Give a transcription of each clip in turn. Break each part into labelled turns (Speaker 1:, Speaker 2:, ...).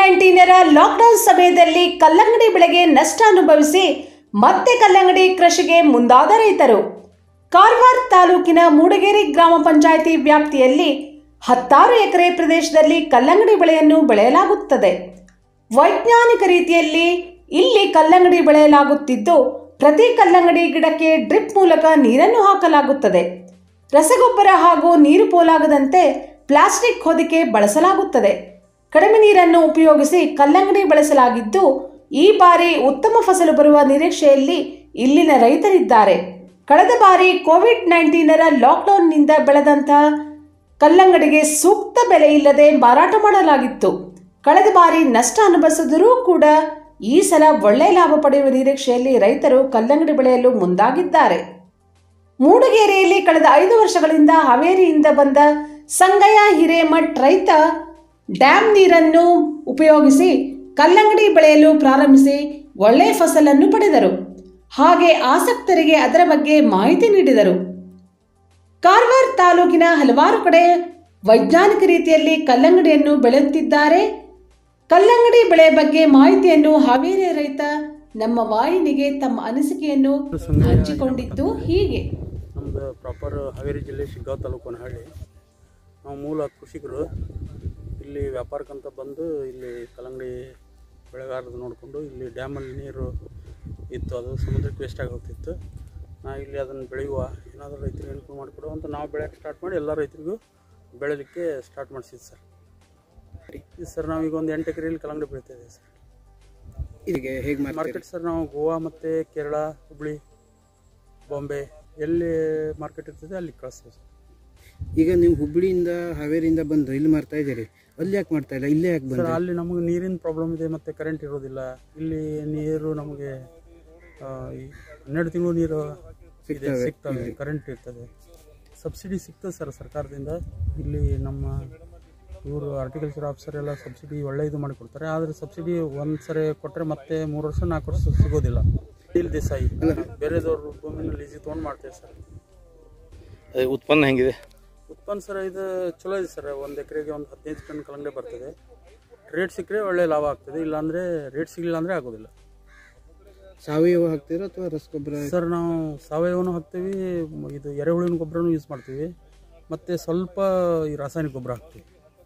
Speaker 1: ನೈನ್ಟೀನರ lockdown ಸಮಯದಲ್ಲಿ ಕಲ್ಲಂಗಡಿ ಬೆಳೆಗೆ ನಷ್ಟ ಅನುಭವಿಸಿ ಮತ್ತೆ ಕಲ್ಲಂಗಡಿ ಕೃಷಿಗೆ ಮುಂದಾದ ರೈತರು ಕಾರವಾರ ತಾಲೂಕಿನ ಮೂಡಗೇರಿ ಗ್ರಾಮ ಪಂಚಾಯಿತಿ ವ್ಯಾಪ್ತಿಯಲ್ಲಿ ಹತ್ತಾರು ಎಕರೆ ಪ್ರದೇಶದಲ್ಲಿ ಕಲ್ಲಂಗಡಿ ಬೆಳೆಯನ್ನು ಬೆಳೆಯಲಾಗುತ್ತದೆ ವೈಜ್ಞಾನಿಕ ರೀತಿಯಲ್ಲಿ ಇಲ್ಲಿ ಕಲ್ಲಂಗಡಿ ಬೆಳೆಯಲಾಗುತ್ತಿದ್ದು ಪ್ರತಿ ಕಲ್ಲಂಗಡಿ ಗಿಡಕ್ಕೆ ಡ್ರಿಪ್ ಮೂಲಕ ನೀರನ್ನು ಹಾಕಲಾಗುತ್ತದೆ ರಸಗೊಬ್ಬರ ಹಾಗೂ ನೀರು ಪೋಲಾಗದಂತೆ ಪ್ಲಾಸ್ಟಿಕ್ ಹೊದಿಕೆ ಬಳಸಲಾಗುತ್ತದೆ ಕಡಿಮೆ ನೀರನ್ನು ಉಪಯೋಗಿಸಿ ಕಲ್ಲಂಗಡಿ ಬೆಳೆಸಲಾಗಿದ್ದು ಈ ಬಾರಿ ಉತ್ತಮ ಫಸಲು ಬರುವ ನಿರೀಕ್ಷೆಯಲ್ಲಿ ಇಲ್ಲಿನ ರೈತರಿದ್ದಾರೆ ಕಳೆದ ಬಾರಿ ಕೋವಿಡ್ ನೈನ್ಟೀನರ ಲಾಕ್ಡೌನ್ನಿಂದ ಬೆಳೆದಂಥ ಕಲ್ಲಂಗಡಿಗೆ ಸೂಕ್ತ ಬೆಲೆ ಇಲ್ಲದೆ ಮಾರಾಟ ಮಾಡಲಾಗಿತ್ತು ಕಳೆದ ಬಾರಿ ನಷ್ಟ ಅನುಭವಿಸಿದರೂ ಕೂಡ ಈ ಸಲ ಒಳ್ಳೆ ಲಾಭ ಪಡೆಯುವ ನಿರೀಕ್ಷೆಯಲ್ಲಿ ರೈತರು ಕಲ್ಲಂಗಡಿ ಬೆಳೆಯಲು ಮುಂದಾಗಿದ್ದಾರೆ ಮೂಡಗೇರಿಯಲ್ಲಿ ಕಳೆದ ಐದು ವರ್ಷಗಳಿಂದ ಹಾವೇರಿಯಿಂದ ಬಂದ ಸಂಗಯ್ಯ ಹಿರೇಮಠ್ ರೈತ ಡ್ಯಾಮ್ ನೀರನ್ನು ಉಪಯೋಗಿಸಿ ಕಲ್ಲಂಗಡಿ ಬೆಳೆಯಲು ಪ್ರಾರಂಭಿಸಿ ಒಳ್ಳೆಯ ಫಸಲನ್ನು ಪಡೆದರು ಹಾಗೆ ಆಸಕ್ತರಿಗೆ ಅದರ ಬಗ್ಗೆ ಮಾಹಿತಿ ನೀಡಿದರು ಕಾರವಾರ ತಾಲೂಕಿನ ಹಲವಾರು ಕಡೆ ವೈಜ್ಞಾನಿಕ ರೀತಿಯಲ್ಲಿ ಕಲ್ಲಂಗಡಿಯನ್ನು ಬೆಳೆಯುತ್ತಿದ್ದಾರೆ ಕಲ್ಲಂಗಡಿ ಬೆಳೆ ಬಗ್ಗೆ ಮಾಹಿತಿಯನ್ನು ಹಾವೇರಿಯ ರೈತ ನಮ್ಮ ವಾಹಿನಿಗೆ ತಮ್ಮ ಅನಿಸಿಕೆಯನ್ನು ಹಂಚಿಕೊಂಡಿದ್ದು ಹೀಗೆ
Speaker 2: ನಮ್ಮದು ಪ್ರಾಪರ್ ಹಾವೇರಿ ಜಿಲ್ಲೆ ಶಿಗ್ಗಾಂವ್ ತಾಲೂಕು ಹಳ್ಳಿ ನಾವು ಮೂಲ ಕೃಷಿಕರು ಇಲ್ಲಿ ವ್ಯಾಪಾರಕ್ಕಂತ ಬಂದು ಇಲ್ಲಿ ಕಲ್ಲಂಗಡಿ ಬೆಳೆಗಾರದು ನೋಡಿಕೊಂಡು ಇಲ್ಲಿ ಡ್ಯಾಮಲ್ಲಿ ನೀರು ಇತ್ತು ಅದು ಸಮುದ್ರಕ್ಕೆ ವೇಸ್ಟ್ ಆಗಿ ಹೋಗ್ತಿತ್ತು ನಾ ಇಲ್ಲಿ ಅದನ್ನು ಬೆಳೆಯುವ ಏನಾದರೂ ರೈತರಿಗೆ ಅನುಕೂಲ ಮಾಡಿಕೊಡುವ ಅಂತ ನಾವು ಬೆಳೆಯೋಕ್ಕೆ ಸ್ಟಾರ್ಟ್ ಮಾಡಿ ಎಲ್ಲ ರೈತರಿಗೂ ಬೆಳೆಯಲಿಕ್ಕೆ ಸ್ಟಾರ್ಟ್ ಮಾಡಿಸಿದ್ದು ಸರ್ ಇದು ಸರ್ ನಾವೀಗ ಒಂದು ಎಂಟು ಎಕರೆಯಲ್ಲಿ ಕಲ್ಲಂಗಡಿ ಬೆಳಿತಾ ಇದ್ದೀವಿ ಸರ್
Speaker 3: ಇದಕ್ಕೆ ಹೇಗೆ
Speaker 2: ಮಾರ್ಕೆಟ್ ಸರ್ ನಾವು ಗೋವಾ ಮತ್ತು ಕೇರಳ ಹುಬ್ಳಿ ಬಾಂಬೆ ಎಲ್ಲಿ ಮಾರ್ಕೆಟ್ ಇರ್ತದೆ ಅಲ್ಲಿ ಕಳಿಸ್ತೀವಿ ಸರ್
Speaker 3: ಈಗ ನೀವು ಹುಬ್ಬಳ್ಳಿಯಿಂದ ಹಾವೇರಿಯಿಂದ ಬಂದು ಇಲ್ಲಿ ಮಾರ್ತಾ ಇದ್ದೀರಿ ಅಲ್ಲಿ ಯಾಕೆ ಮಾಡ್ತಾ ಇಲ್ಲ ಇಲ್ಲೇ ಯಾಕೆ
Speaker 2: ಸರ್
Speaker 3: ಬಂದ್ರಿ
Speaker 2: ಅಲ್ಲಿ ನಮಗೆ ನೀರಿನ ಪ್ರಾಬ್ಲಮ್ ಇದೆ ಮತ್ತು ಕರೆಂಟ್ ಇರೋದಿಲ್ಲ ಇಲ್ಲಿ ನೀರು ನಮಗೆ ಆ, ಈ ಹನ್ನೆರಡು ತಿಂಗಳು ನೀರು ಇದೆ, ಸಿಗ್ತವೆ ಕರೆಂಟ್ ಇರ್ತದೆ ಸಬ್ಸಿಡಿ ಸಿಗ್ತದೆ ಸರ್ ಸರ್ಕಾರದಿಂದ ಇಲ್ಲಿ ನಮ್ಮ ಇವರು ಹಾರ್ಟಿಕಲ್ಚರ್ ಆಫೀಸರ್ ಎಲ್ಲ ಸಬ್ಸಿಡಿ ಒಳ್ಳೆ ಇದು ಮಾಡಿ ಕೊಡ್ತಾರೆ ಆದರೆ ಸಬ್ಸಿಡಿ ಒಂದು ಸರಿ ಕೊಟ್ಟರೆ ಮತ್ತೆ ಮೂರು ವರ್ಷ ನಾಲ್ಕು ವರ್ಷ ಸಿಗೋದಿಲ್ಲ ಇಲ್ಲಿ ದೇಸಾಯಿ ಬೇರೆದವ್ರ ಭೂಮಿನ ಲೀಸಿಗೆ ತೊಗೊಂಡು ಮಾಡ್ತೇವೆ ಸರ್
Speaker 4: ಅದೇ ಉತ್ಪನ್ನ ಹೆಂಗಿದೆ
Speaker 2: ಉತ್ಪನ್ನ ಸರ್ ಇದು ಚಲೋ ಇದೆ ಸರ್ ಒಂದು ಎಕರೆಗೆ ಒಂದು ಹದಿನೈದು ಟನ್ ಕಲ್ಲಂಗಡಿ ಬರ್ತದೆ ರೇಟ್ ಸಿಕ್ಕರೆ ಒಳ್ಳೆ ಲಾಭ ಆಗ್ತದೆ ಇಲ್ಲಾಂದರೆ ರೇಟ್ ಸಿಗಲಿಲ್ಲ ಅಂದರೆ ಆಗೋದಿಲ್ಲ
Speaker 3: ಸಾವಯವ ಹಾಕ್ತೀರಾ ಅಥವಾ ರಸಗೊಬ್ಬರ
Speaker 2: ಸರ್ ನಾವು ಸಾವಯವನು ಹಾಕ್ತೀವಿ ಮ- ಇದು ಎರೆಹುಳಿನ ಗೊಬ್ಬರನೂ ಯೂಸ್ ಮಾಡ್ತೀವಿ ಮತ್ತು ಸ್ವಲ್ಪ ಈ ರಾಸಾಯನಿಕ ಗೊಬ್ಬರ ಹಾಕ್ತೀವಿ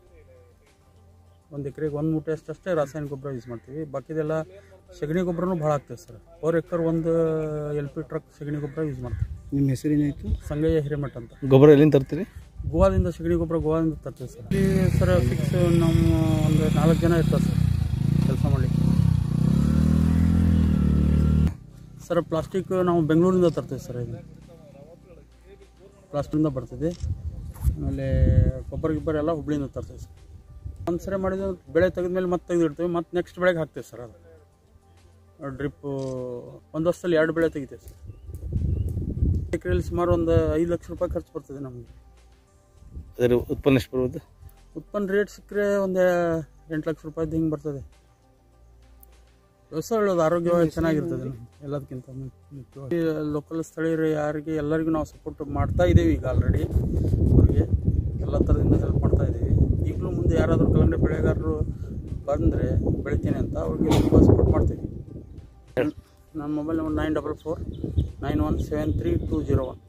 Speaker 2: ಒಂದು ಎಕರೆಗೆ ಒಂದು ಮೂಟೆ ಅಷ್ಟಷ್ಟೇ ರಾಸಾಯನಿಕ ಗೊಬ್ಬರ ಯೂಸ್ ಮಾಡ್ತೀವಿ ಬಾಕಿದೆಲ್ಲ ಸಗಣಿ ಗೊಬ್ಬರನೂ ಭಾಳ ಹಾಕ್ತೀವಿ ಸರ್ ಫೋರ್ ಎಕರ್ ಒಂದು ಎಲ್ ಪಿ ಟ್ರಕ್ ಸಗಣಿ ಗೊಬ್ಬರ ಯೂಸ್ ಮಾಡ್ತೀವಿ
Speaker 3: ನಿಮ್ಮ ಹೆಸರೇನಾಯ್ತು
Speaker 2: ಸಂಗಯ್ಯ ಹಿರೇಮಠ ಅಂತ
Speaker 4: ಗೊಬ್ಬರ ಎಲ್ಲಿಂದ ತರ್ತೀರಿ
Speaker 2: ಗೋವಾದಿಂದ ಸಗಣಿ ಗೊಬ್ಬರ ಗೋವಾದಿಂದ ತರ್ತೀವಿ ಸರ್ ಇಲ್ಲಿ ಸರ್ ಫಿಕ್ಸ್ ನಮ್ಮ ಒಂದು ನಾಲ್ಕು ಜನ ಇರ್ತಾರೆ ಸರ್ ಕೆಲಸ ಮಾಡಲಿಕ್ಕೆ ಸರ್ ಪ್ಲಾಸ್ಟಿಕ್ ನಾವು ಬೆಂಗಳೂರಿಂದ ತರ್ತೀವಿ ಸರ್ ಇದು ಪ್ಲಾಸ್ಟಿಕ್ನಿಂದ ಬರ್ತದೆ ಆಮೇಲೆ ಗೊಬ್ಬರ ಗಿಬ್ಬರ ಎಲ್ಲ ಹುಬ್ಳಿಯಿಂದ ತರ್ತೀವಿ ಸರ್ ಒಂದು ಸರಿ ಮಾಡಿದ ಬೆಳೆ ತೆಗೆದ್ಮೇಲೆ ಮತ್ತೆ ತೆಗೆದಿಡ್ತೀವಿ ಮತ್ತೆ ನೆಕ್ಸ್ಟ್ ಬೆಳೆಗೆ ಹಾಕ್ತೀವಿ ಸರ್ ಅದು ಡ್ರಿಪ್ಪು ಒಂದು ವರ್ಷದಲ್ಲಿ ಎರಡು ಬೆಳೆ ತೆಗಿತೀವಿ ಸರ್ ಎಕರೆಯಲ್ಲಿ ಸುಮಾರು ಒಂದು ಐದು ಲಕ್ಷ ರೂಪಾಯಿ ಖರ್ಚು ಬರ್ತದೆ ನಮಗೆ
Speaker 4: ಅದರ ಉತ್ಪನ್ನ ಎಷ್ಟು ಬರುವುದು
Speaker 2: ಉತ್ಪನ್ನ ರೇಟ್ ಸಿಕ್ಕರೆ ಒಂದು ಎಂಟು ಲಕ್ಷ ರೂಪಾಯಿದು ಹಿಂಗೆ ಬರ್ತದೆ ವ್ಯವಸಾಯ ಒಳ್ಳೇದು ಆರೋಗ್ಯವಾಗಿ ಚೆನ್ನಾಗಿರ್ತದೆ ನಮ್ಗೆ ಎಲ್ಲದಕ್ಕಿಂತ ಮುಖ್ಯವಾಗಿ ಲೋಕಲ್ ಸ್ಥಳೀಯರು ಯಾರಿಗೆ ಎಲ್ಲರಿಗೂ ನಾವು ಸಪೋರ್ಟ್ ಮಾಡ್ತಾ ಇದ್ದೀವಿ ಈಗ ಆಲ್ರೆಡಿ ಅವ್ರಿಗೆ ಎಲ್ಲ ಥರದಿಂದ ಹೆಲ್ಪ್ ಮಾಡ್ತಾ ಇದ್ದೀವಿ ಈಗಲೂ ಮುಂದೆ ಯಾರಾದರೂ ಕಲ್ಲಂಗಡಿ ಬೆಳೆಗಾರರು ಬಂದರೆ ಬೆಳಿತೀನಿ ಅಂತ ಅವ್ರಿಗೆ ತುಂಬ ಸಪೋರ್ಟ್ ಮಾಡ್ತೀವಿ ನನ್ನ mobile number nine double four nine one seven three two zero one